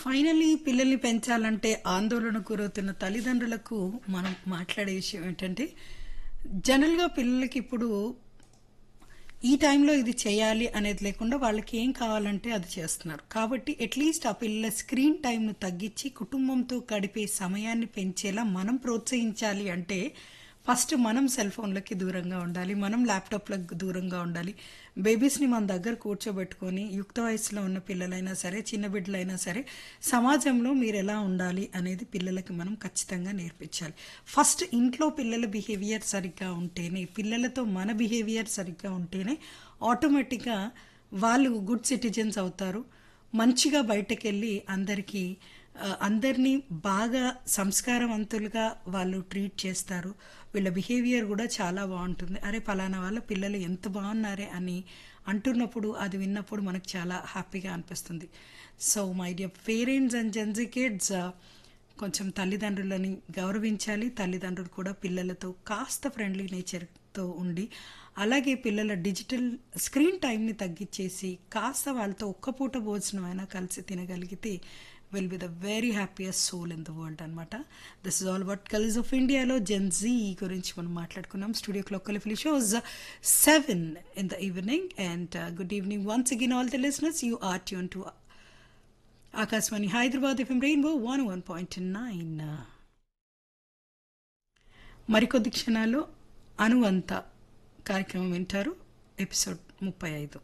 finally పిల్లల్ని పెంచాలంటే ఆందోళన గురవుతున్న తల్లిదండ్రులకు మనం మాట్లాడే విషయం ఏంటంటే జనరల్గా పిల్లలకి ఇప్పుడు ఈ టైంలో ఇది చేయాలి అనేది లేకుండా వాళ్ళకి ఏం కావాలంటే అది చేస్తున్నారు కాబట్టి అట్లీస్ట్ ఆ పిల్లల స్క్రీన్ టైంను తగ్గించి కుటుంబంతో గడిపే సమయాన్ని పెంచేలా మనం ప్రోత్సహించాలి అంటే ఫస్ట్ మనం సెల్ ఫోన్లకి దూరంగా ఉండాలి మనం ల్యాప్టాప్లకు దూరంగా ఉండాలి బేబీస్ని మన దగ్గర కూర్చోబెట్టుకొని యుక్త వయసులో ఉన్న పిల్లలైనా సరే చిన్న బిడ్డలైనా సరే సమాజంలో మీరు ఎలా ఉండాలి అనేది పిల్లలకి మనం ఖచ్చితంగా నేర్పించాలి ఫస్ట్ ఇంట్లో పిల్లల బిహేవియర్ సరిగ్గా ఉంటేనే పిల్లలతో మన బిహేవియర్ సరిగ్గా ఉంటేనే ఆటోమేటిక్గా వాళ్ళు గుడ్ సిటిజన్స్ అవుతారు మంచిగా బయటకెళ్ళి అందరికీ ఆ, అందరినీ బాగా సంస్కారవంతులుగా వాళ్ళు ట్రీట్ చేస్తారు వీళ్ళ బిహేవియర్ కూడా చాలా బాగుంటుంది అరే పలానా వాళ్ళ పిల్లలు ఎంత బాగున్నారే అని అంటున్నప్పుడు అది విన్నప్పుడు మనకు చాలా హ్యాపీగా అనిపిస్తుంది so my dear parents and Gen Z kids కొంచెం తల్లిదండ్రులని గౌరవించాలి తల్లిదండ్రులు కూడా పిల్లలతో కాస్త ఫ్రెండ్లీ నేచర్తో ఉండి అలాగే పిల్లల డిజిటల్ స్క్రీన్ టైంని తగ్గించేసి కాస్త వాళ్ళతో ఒక్క పూట భోజనం అయినా కలిసి తినగలిగితే will be the very happiest soul in the world అనమాట this is all about colours of ఇండియాలో జెన్జీ గురించి మనం మాట్లాడుకున్నాం స్టూడియో క్లాక్ కలిఫిలి shows seven in the evening and good evening once again all the listeners you are tune to Akashvani Hyderabad FM rainbow one one point nine మరికొద్ది క్షణాల్లో అనువంత కార్యక్రమం వింటారు ఎపిసోడ్ ముప్పై ఐదు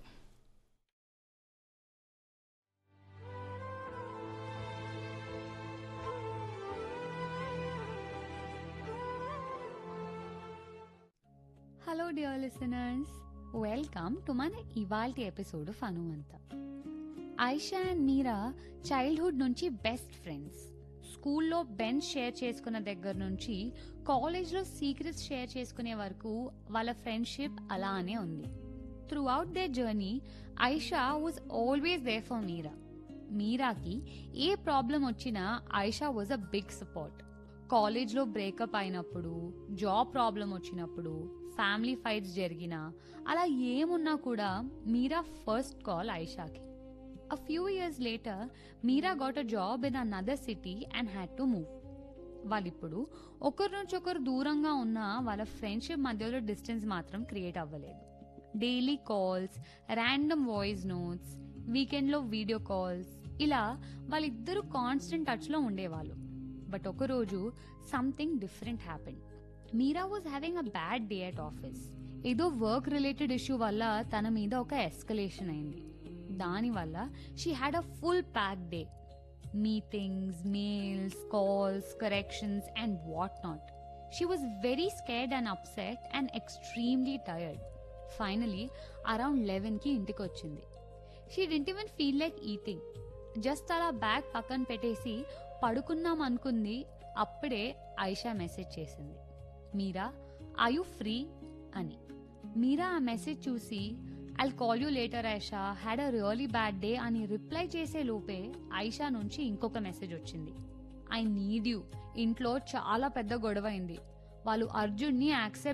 hello dear listeners welcome to మన ఇవాల్టి episode of అనువంత Aisha and Meera childhood నుంచి బెస్ట్ ఫ్రెండ్స్ స్కూల్లో బెంచ్ షేర్ చేసుకున్న దగ్గర నుంచి కాలేజ్లో సీక్రెట్స్ షేర్ చేసుకునే వరకు వాళ్ళ ఫ్రెండ్షిప్ అలానే ఉంది throughout the journey Aisha was always there for Meera మీరాకి ఏ ప్రాబ్లం వచ్చినా Aisha was a big support కాలేజ్లో బ్రేకప్ అయినప్పుడు జాబ్ ప్రాబ్లం వచ్చినప్పుడు ఫ్యామిలీ ఫైట్స్ జరిగినా అలా ఏమున్నా కూడా మీరా ఫస్ట్ కాల్ ఐషాకి a few years later Meera got a job in another city and had to move వాళ్ళిప్పుడు ఒకరి నుంచి ఒకరు దూరంగా ఉన్న వాళ్ళ ఫ్రెండ్షిప్ మధ్యలో డిస్టెన్స్ మాత్రం క్రియేట్ అవ్వలేదు daily calls random voice notes వీకెండ్లో వీడియో కాల్స్ ఇలా వాళ్ళిద్దరూ కాన్స్టెంట్ టచ్లో ఉండేవాళ్ళు బట్ ఒకరోజు something different happen Meera was having a bad day at office ఏదో వర్క్ రిలేటెడ్ ఇష్యూ వల్ల తన మీద ఒక ఎస్కలేషన్ అయింది దానివల్ల she had a full pack day meetings mails calls corrections and what not she was very scared and upset and extremely tired finally around లెవెన్కి ఇంటికి వచ్చింది she didn't even feel like eating just అలా bag పక్కన పెట్టేసి పడుకుందాం అనుకుంది అప్పుడే Aisha message చేసింది మీరా ఐ యు ఫ్రీ అని మీరా ఆ మెసేజ్ చూసి I'll call you later Aisha had a really bad day అని రిప్లై చేసే లోపే ఐషా నుంచి ఇంకొక మెసేజ్ వచ్చింది ఐ నీడ్ యూ ఇంట్లో చాలా పెద్ద గొడవ అయింది వాళ్ళు అర్జున్ని యాక్సెప్ట్